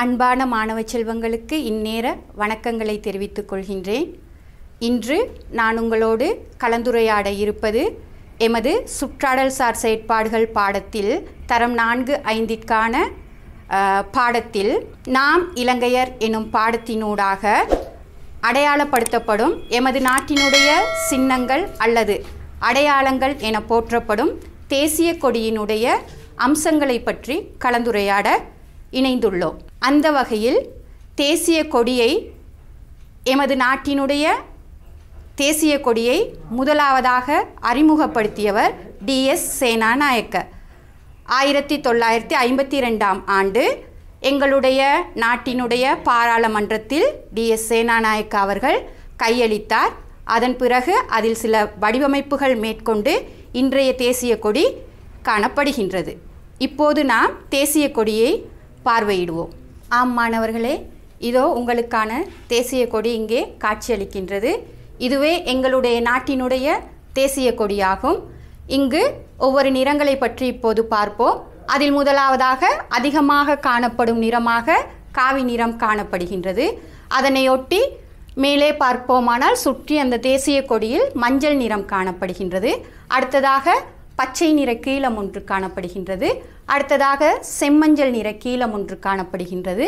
அன்பான மாணவ செல்வங்களுக்கு இந்நேர வணக்கங்களை தெரிவித்துக் கொள்கின்றேன் இன்று நான் உங்களோடு கலந்துரையாட இருப்பது எமது சுற்றாடல் சார் செயற்பாடுகள் பாடத்தில் தரம் நான்கு ஐந்திற்கான அஹ், பாடத்தில் நாம் இலங்கையர் எனும் பாடத்தினூடாக அடையாளப்படுத்தப்படும் எமது நாட்டினுடைய சின்னங்கள் அல்லது அடையாளங்கள் என போற்றப்படும் தேசிய கொடியினுடைய அம்சங்களை பற்றி கலந்துரையாட இணைந்துள்ளோம் அந்த வகையில் தேசிய கொடியை எமது நாட்டினுடைய தேசிய கொடியை முதலாவதாக அறிமுகப்படுத்தியவர் டிஎஸ் சேனாநாயக்க ஆயிரத்தி தொள்ளாயிரத்தி ஐம்பத்தி ரெண்டாம் ஆண்டு எங்களுடைய நாட்டினுடைய பாராளுமன்றத்தில் டிஎஸ் சேனாநாயக்க அவர்கள் கையளித்தார் அதன் பிறகு அதில் சில வடிவமைப்புகள் மேற்கொண்டு இன்றைய தேசிய கொடி காணப்படுகின்றது இப்போது நாம் தேசிய கொடியை பார்வையிடுவோம் ஆம் மாணவர்களே இதோ உங்களுக்கான தேசிய கொடி இங்கே காட்சியளிக்கின்றது இதுவே எங்களுடைய நாட்டினுடைய தேசிய கொடியாகும் இங்கு ஒவ்வொரு நிறங்களை பற்றி இப்போது பார்ப்போம் அதில் முதலாவதாக அதிகமாக காணப்படும் நிறமாக காவி நிறம் காணப்படுகின்றது அதனையொட்டி மேலே பார்ப்போமானால் சுற்றி அந்த தேசிய கொடியில் மஞ்சள் நிறம் காணப்படுகின்றது அடுத்ததாக பச்சை நிற கீலம் ஒன்று காணப்படுகின்றது அடுத்ததாக செம்மஞ்சள் நிற கீலம் ஒன்று காணப்படுகின்றது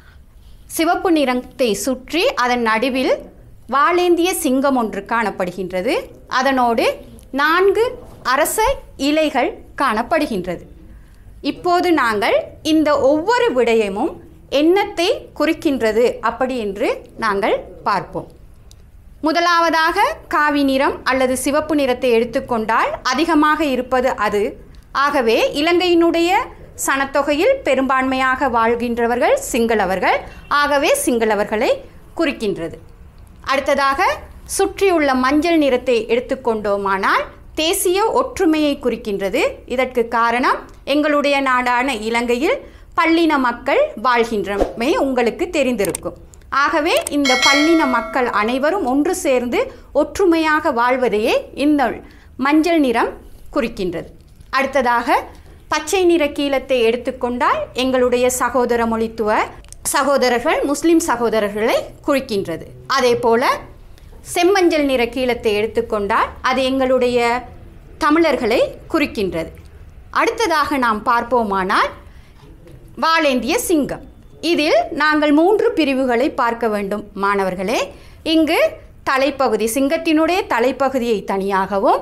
சிவப்பு நிறத்தை சுற்றி அதன் நடுவில் வாளேந்திய சிங்கம் ஒன்று காணப்படுகின்றது அதனோடு நான்கு அரச இலைகள் காணப்படுகின்றது இப்போது நாங்கள் இந்த ஒவ்வொரு விடயமும் எண்ணத்தை குறிக்கின்றது அப்படி என்று நாங்கள் பார்ப்போம் முதலாவதாக காவி நிறம் அல்லது சிவப்பு நிறத்தை எடுத்துக்கொண்டால் அதிகமாக இருப்பது அது ஆகவே இலங்கையினுடைய சனத்தொகையில் பெரும்பான்மையாக வாழ்கின்றவர்கள் சிங்களவர்கள் ஆகவே சிங்களவர்களை குறிக்கின்றது அடுத்ததாக சுற்றியுள்ள மஞ்சள் நிறத்தை எடுத்துக்கொண்டோமானால் தேசிய ஒற்றுமையை குறிக்கின்றது இதற்கு காரணம் எங்களுடைய நாடான இலங்கையில் பல்லின மக்கள் வாழ்கின்றமை உங்களுக்கு தெரிந்திருக்கும் ஆகவே இந்த பல்லின மக்கள் அனைவரும் ஒன்று சேர்ந்து ஒற்றுமையாக வாழ்வதையே இந்த மஞ்சள் நிறம் குறிக்கின்றது அடுத்ததாக பச்சை நிற கீலத்தை எடுத்துக்கொண்டால் எங்களுடைய சகோதர மொழித்துவ சகோதரர்கள் முஸ்லிம் சகோதரர்களை குறிக்கின்றது அதே போல செம்மஞ்சள் நிற கீலத்தை எடுத்துக்கொண்டால் அது எங்களுடைய தமிழர்களை குறிக்கின்றது அடுத்ததாக நாம் பார்ப்போமானால் வாளேந்திய சிங்கம் இதில் நாங்கள் மூன்று பிரிவுகளை பார்க்க வேண்டும் மாணவர்களே இங்கு தலைப்பகுதி சிங்கத்தினுடைய தலைப்பகுதியை தனியாகவும்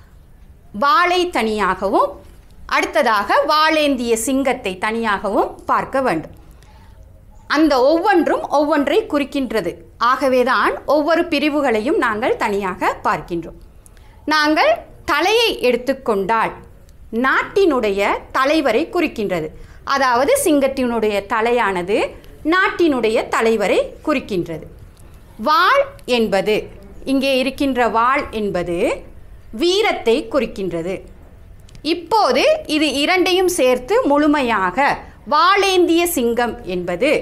வாளை தனியாகவும் அடுத்ததாக வாளேந்திய சிங்கத்தை தனியாகவும் பார்க்க வேண்டும் அந்த ஒவ்வொன்றும் ஒவ்வொன்றை குறிக்கின்றது ஆகவேதான் ஒவ்வொரு பிரிவுகளையும் நாங்கள் தனியாக பார்க்கின்றோம் நாங்கள் தலையை எடுத்துக்கொண்டால் நாட்டினுடைய தலைவரை குறிக்கின்றது அதாவது சிங்கத்தினுடைய தலையானது நாட்டினுடைய தலைவரை குறிக்கின்றது வாள் என்பது இங்கே இருக்கின்ற வாள் என்பது வீரத்தை குறிக்கின்றது இப்போது இது இரண்டையும் சேர்த்து முழுமையாக வாளேந்திய சிங்கம் என்பது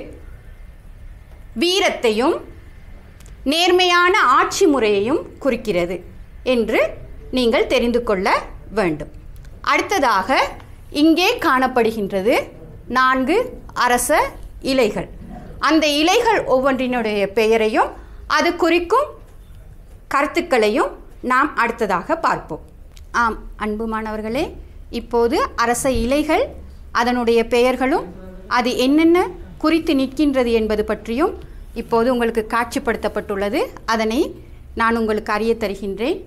வீரத்தையும் நேர்மையான ஆட்சி முறையையும் குறிக்கிறது என்று நீங்கள் தெரிந்து கொள்ள வேண்டும் அடுத்ததாக இங்கே காணப்படுகின்றது நான்கு அரச இலைகள் அந்த இலைகள் ஒவ்வொன்றினுடைய பெயரையும் அது குறிக்கும் கருத்துக்களையும் நாம் அடுத்ததாக பார்ப்போம் ஆம் அன்பு மாணவர்களே இப்போது அரச இலைகள் அதனுடைய பெயர்களும் அது என்னென்ன குறித்து நிற்கின்றது என்பது பற்றியும் இப்போது உங்களுக்கு காட்சிப்படுத்தப்பட்டுள்ளது அதனை நான் உங்களுக்கு அறிய தருகின்றேன்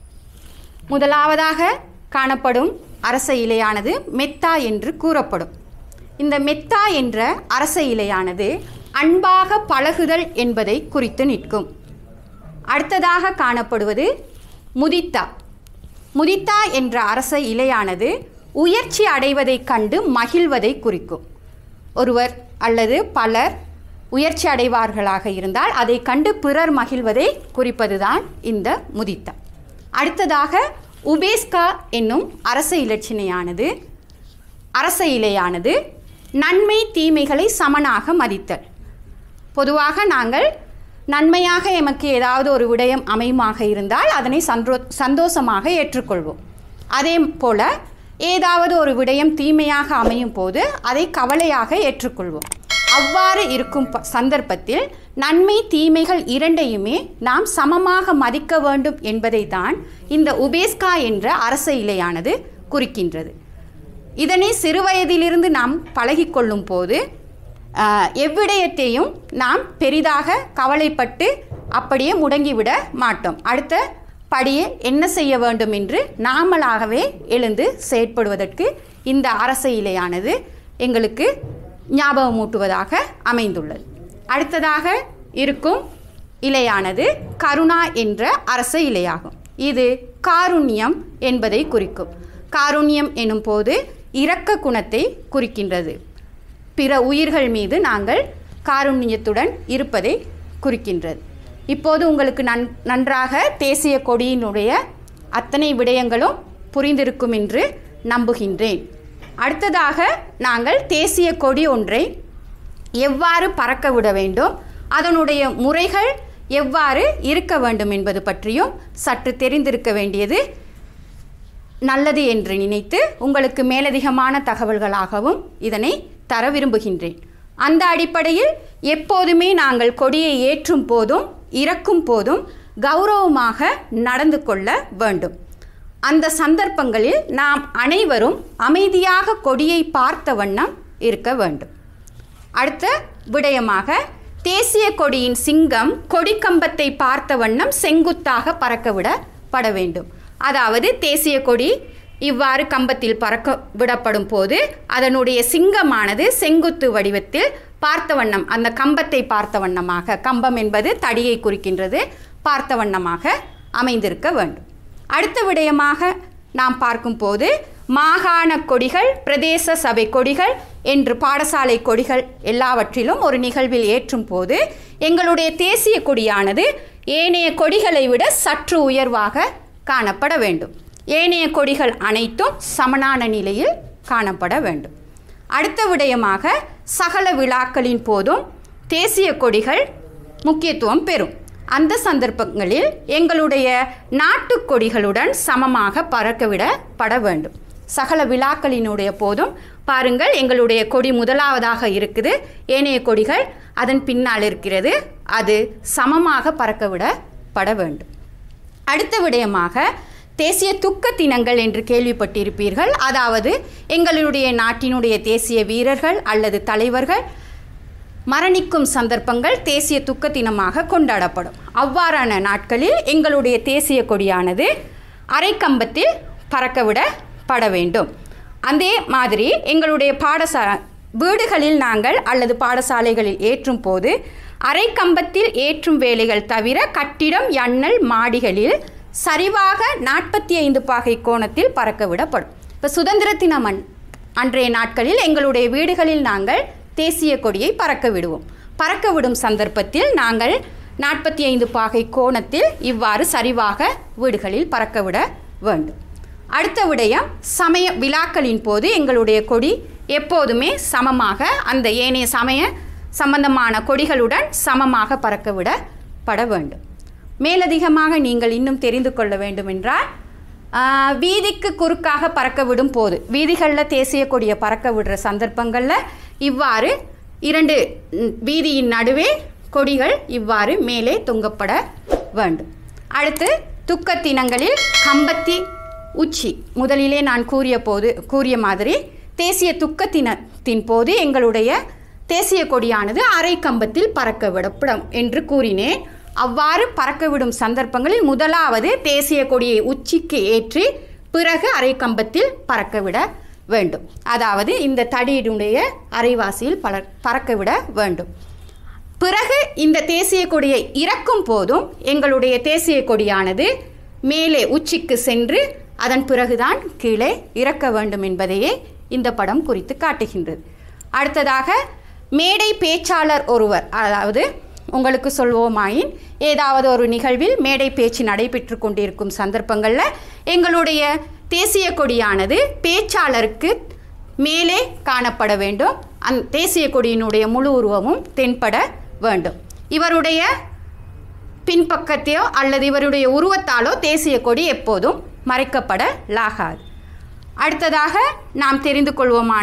முதலாவதாக காணப்படும் அரச இலையானது மெத்தா என்று கூறப்படும் இந்த மெத்தா என்ற அரச இலையானது அன்பாக பழகுதல் என்பதை குறித்து நிற்கும் அடுத்ததாக காணப்படுவது முதித்தா முதித்தா என்ற அரச இலையானது உயர்ச்சி அடைவதைக் கண்டு மகிழ்வதை குறிக்கும் ஒருவர் அல்லது பலர் உயர்ச்சி அடைவார்களாக இருந்தால் அதை கண்டு பிறர் மகிழ்வதை குறிப்பதுதான் இந்த முதித்தா அடுத்ததாக உபேஸ்கா என்னும் அரச இலட்சினையானது அரச இலையானது நன்மை தீமைகளை சமனாக மதித்தல் பொதுவாக நாங்கள் நன்மையாக எமக்கு ஏதாவது ஒரு விடயம் அமையுமாக இருந்தால் அதனை சந்தோ சந்தோஷமாக ஏற்றுக்கொள்வோம் அதே போல ஏதாவது ஒரு விடயம் தீமையாக அமையும் போது அதை கவலையாக ஏற்றுக்கொள்வோம் அவ்வாறு இருக்கும் ப- சந்தர்ப்பத்தில் நன்மை தீமைகள் இரண்டையுமே நாம் சமமாக மதிக்க வேண்டும் என்பதை தான் இந்த உபேஸ்கா என்ற அரச இலையானது குறிக்கின்றது இதனை சிறுவயதிலிருந்து நாம் பழகிக்கொள்ளும் போது ஆஹ், எவ்விடயத்தையும் நாம் பெரிதாக கவலைப்பட்டு அப்படியே முடங்கிவிட மாட்டோம் அடுத்த படியே என்ன செய்ய வேண்டும் என்று நாமளாகவே எழுந்து செயற்படுவதற்கு இந்த அரச இலையானது எங்களுக்கு ஞாபகமூட்டுவதாக அமைந்துள்ளது அடுத்ததாக இருக்கும் இலையானது கருணா என்ற அரச இலையாகும் இது காருண்யம் என்பதை குறிக்கும் காருண்யம் எனும் போது இரக்க குணத்தை குறிக்கின்றது பிற உயிர்கள் மீது நாங்கள் காருண்யத்துடன் இருப்பதை குறிக்கின்றது இப்போது உங்களுக்கு நன் நன்றாக தேசிய கொடியினுடைய அத்தனை விடயங்களும் புரிந்திருக்கும் என்று நம்புகின்றேன் அடுத்ததாக நாங்கள் தேசிய கொடி ஒன்றை எவ்வாறு பறக்க விட வேண்டும் அதனுடைய முறைகள் எவ்வாறு இருக்க வேண்டும் என்பது பற்றியும் சற்று தெரிந்திருக்க வேண்டியது நல்லது என்று நினைத்து உங்களுக்கு மேலதிகமான தகவல்களாகவும் இதனை தர விரும்புகின்றேன் அந்த அடிப்படையில் எப்போதுமே நாங்கள் கொடியை ஏற்றும் போதும் இறக்கும் போதும் கௌரவமாக நடந்து கொள்ள வேண்டும் அந்த சந்தர்ப்பங்களில் நாம் அனைவரும் அமைதியாக கொடியை பார்த்த வண்ணம் இருக்க வேண்டும் அடுத்த விடயமாக தேசிய கொடியின் சிங்கம் கொடிக்கம்பத்தை பார்த்த வண்ணம் செங்குத்தாக பறக்க விடப்பட வேண்டும் அதாவது தேசிய கொடி இவ்வாறு கம்பத்தில் பறக்க விடப்படும் போது அதனுடைய சிங்கமானது செங்குத்து வடிவத்தில் பார்த்த வண்ணம் அந்த கம்பத்தை பார்த்த வண்ணமாக கம்பம் என்பது தடியை குறிக்கின்றது பார்த்த வண்ணமாக அமைந்திருக்க வேண்டும் அடுத்த விடயமாக நாம் பார்க்கும்போது மாகாண கொடிகள் பிரதேச சபை கொடிகள் என்று பாடசாலை கொடிகள் எல்லாவற்றிலும் ஒரு நிகழ்வில் ஏற்றும் போது எங்களுடைய தேசிய கொடியானது ஏனைய கொடிகளை விட சற்று உயர்வாக காணப்பட வேண்டும் ஏனைய கொடிகள் அனைத்தும் சமனான நிலையில் காணப்பட வேண்டும் அடுத்த விடயமாக சகல விழாக்களின் போதும் தேசிய கொடிகள் முக்கியத்துவம் பெறும் அந்த சந்தர்ப்பங்களில் எங்களுடைய நாட்டுக் கொடிகளுடன் சமமாக பறக்கவிடப்பட வேண்டும் சகல விழாக்களினுடைய போதும் பாருங்கள் எங்களுடைய கொடி முதலாவதாக இருக்குது ஏனைய கொடிகள் அதன் பின்னால் இருக்கிறது அது சமமாக பறக்கவிடப்பட வேண்டும் அடுத்த விடயமாக தேசிய துக்க தினங்கள் என்று கேள்விப்பட்டிருப்பீர்கள் அதாவது எங்களுடைய நாட்டினுடைய தேசிய வீரர்கள் அல்லது தலைவர்கள் மரணிக்கும் சந்தர்ப்பங்கள் தேசிய துக்க தினமாக கொண்டாடப்படும் அவ்வாறான நாட்களில் எங்களுடைய தேசிய கொடியானது அரைக்கம்பத்தில் பறக்கவிடப்பட வேண்டும் அதே மாதிரி எங்களுடைய பாடசா வீடுகளில் நாங்கள் அல்லது பாடசாலைகளில் ஏற்றும் போது அரைக்கம்பத்தில் ஏற்றும் வேலைகள் தவிர கட்டிடம் எண்ணல் மாடிகளில் சரிவாக நாற்பத்தி ஐந்து பாகை கோணத்தில் பறக்க விடப்படும் இப்போ சுதந்திர தினம் அன்- அன்றைய நாட்களில் எங்களுடைய வீடுகளில் நாங்கள் தேசிய கொடியை பறக்க விடுவோம் பறக்க விடும் சந்தர்ப்பத்தில் நாங்கள் நாற்பத்தி ஐந்து பாகை கோணத்தில் இவ்வாறு சரிவாக வீடுகளில் பறக்க விட வேண்டும் அடுத்த விடயம் சமய விழாக்களின் போது எங்களுடைய கொடி எப்போதுமே சமமாக அந்த ஏனைய சமய சம்பந்தமான கொடிகளுடன் சமமாக பறக்க விடப்பட வேண்டும் மேலதிகமாக நீங்கள் இன்னும் தெரிந்து கொள்ள வேண்டும் என்றால் ஆஹ், வீதிக்கு குறுக்காக பறக்க விடும் போது வீதிகளில் தேசிய கொடியை பறக்க விடுற சந்தர்ப்பங்களில் இவ்வாறு இரண்டு ம், வீதியின் நடுவே கொடிகள் இவ்வாறு மேலே தொங்கப்பட வேண்டும் அடுத்து துக்கத்தினங்களில் கம்பத்தி உச்சி முதலிலே நான் கூறிய போது கூறிய மாதிரி தேசிய துக்கத்தினத்தின் போது எங்களுடைய தேசிய கொடியானது அரை கம்பத்தில் பறக்க விடப்படும் என்று கூறினேன் அவ்வாறு பறக்க விடும் சந்தர்ப்பங்களில் முதலாவது தேசிய கொடியை உச்சிக்கு ஏற்றி பிறகு அரை கம்பத்தில் பறக்க விட வேண்டும் அதாவது இந்த தடியினுடைய அரைவாசியில் பல பறக்க விட வேண்டும் பிறகு இந்த தேசிய கொடியை இறக்கும் போதும் எங்களுடைய தேசிய கொடியானது மேலே உச்சிக்கு சென்று அதன் பிறகுதான் கீழே இறக்க வேண்டும் என்பதையே இந்த படம் குறித்து காட்டுகின்றது அடுத்ததாக மேடை பேச்சாளர் ஒருவர் அதாவது உங்களுக்கு சொல்வோமாயின் ஏதாவது ஒரு நிகழ்வில் மேடை பேச்சு நடைபெற்று கொண்டிருக்கும் சந்தர்ப்பங்களில் எங்களுடைய தேசிய கொடியானது பேச்சாளருக்கு மேலே காணப்பட வேண்டும் அந் தேசிய கொடியினுடைய முழு உருவமும் தென்பட வேண்டும் இவருடைய பின்பக்கத்தையோ அல்லது இவருடைய உருவத்தாலோ தேசிய கொடி எப்போதும் மறைக்கப்படலாகாது அடுத்ததாக நாம் தெரிந்து கொள்வோமான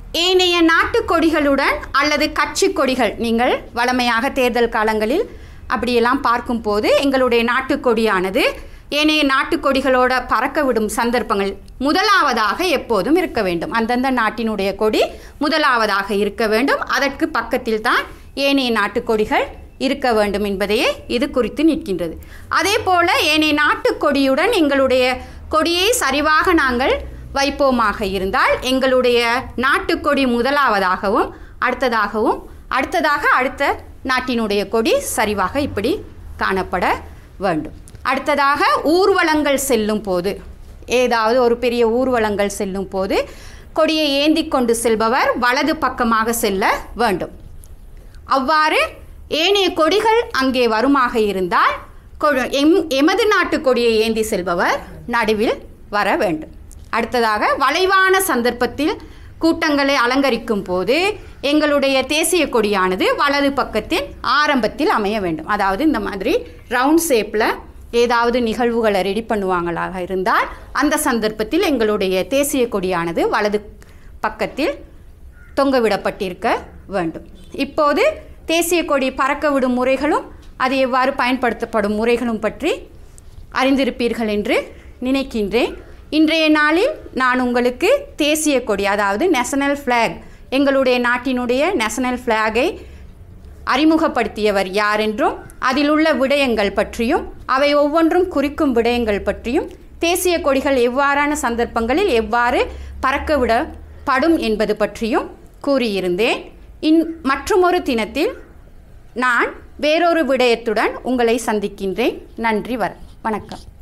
ஏனைய நாட்டுக் கொடிகளுடன் அல்லது கட்சி கொடிகள் நீங்கள் வழமையாக தேர்தல் காலங்களில் அப்படியெல்லாம் பார்க்கும்போது எங்களுடைய நாட்டுக் கொடியானது ஏனைய நாட்டுக் கொடிகளோட பறக்க விடும் சந்தர்ப்பங்கள் முதலாவதாக எப்போதும் இருக்க வேண்டும் அந்தந்த நாட்டினுடைய கொடி முதலாவதாக இருக்க வேண்டும் அதற்கு பக்கத்தில் தான் ஏனைய நாட்டுக் கொடிகள் இருக்க வேண்டும் என்பதையே இது குறித்து நிற்கின்றது அதே போல ஏனைய நாட்டுக் கொடியுடன் எங்களுடைய கொடியை சரிவாக நாங்கள் வைப்போமாக இருந்தால் எங்களுடைய நாட்டுக்கொடி முதலாவதாகவும் அடுத்ததாகவும் அடுத்ததாக அடுத்த நாட்டினுடைய கொடி சரிவாக இப்படி காணப்பட வேண்டும் அடுத்ததாக ஊர்வலங்கள் செல்லும் போது ஏதாவது ஒரு பெரிய ஊர்வலங்கள் செல்லும் போது கொடியை ஏந்தி கொண்டு செல்பவர் வலது பக்கமாக செல்ல வேண்டும் அவ்வாறு ஏனைய கொடிகள் அங்கே வருமாக இருந்தால் கொ- எம் எமது நாட்டு கொடியை ஏந்தி செல்பவர் நடுவில் வர வேண்டும் அடுத்ததாக வளைவான சந்தர்ப்பத்தில் கூட்டங்களை அலங்கரிக்கும் போது எங்களுடைய தேசிய கொடியானது வலது பக்கத்தின் ஆரம்பத்தில் அமைய வேண்டும் அதாவது இந்த மாதிரி ரவுண்ட் ஷேப்பில் ஏதாவது நிகழ்வுகளை ரெடி பண்ணுவாங்களாக இருந்தால் அந்த சந்தர்ப்பத்தில் எங்களுடைய தேசிய கொடியானது வலது பக்கத்தில் தொங்கவிடப்பட்டிருக்க வேண்டும் இப்போது தேசிய கொடி பறக்க விடும் முறைகளும் அது எவ்வாறு பயன்படுத்தப்படும் முறைகளும் பற்றி அறிந்திருப்பீர்கள் என்று நினைக்கின்றேன் இன்றைய நாளில் நான் உங்களுக்கு தேசிய கொடி அதாவது நேஷனல் ஃப்ளாக் எங்களுடைய நாட்டினுடைய நேஷனல் ஃப்ளாகை அறிமுகப்படுத்தியவர் யார் என்றும் அதில் உள்ள விடயங்கள் பற்றியும் அவை ஒவ்வொன்றும் குறிக்கும் விடயங்கள் பற்றியும் தேசிய கொடிகள் எவ்வாறான சந்தர்ப்பங்களில் எவ்வாறு பறக்கவிடப்படும் என்பது பற்றியும் கூறியிருந்தேன் இன் மற்றுமொரு தினத்தில் நான் வேறொரு விடயத்துடன் உங்களை சந்திக்கின்றேன் நன்றி வர வணக்கம்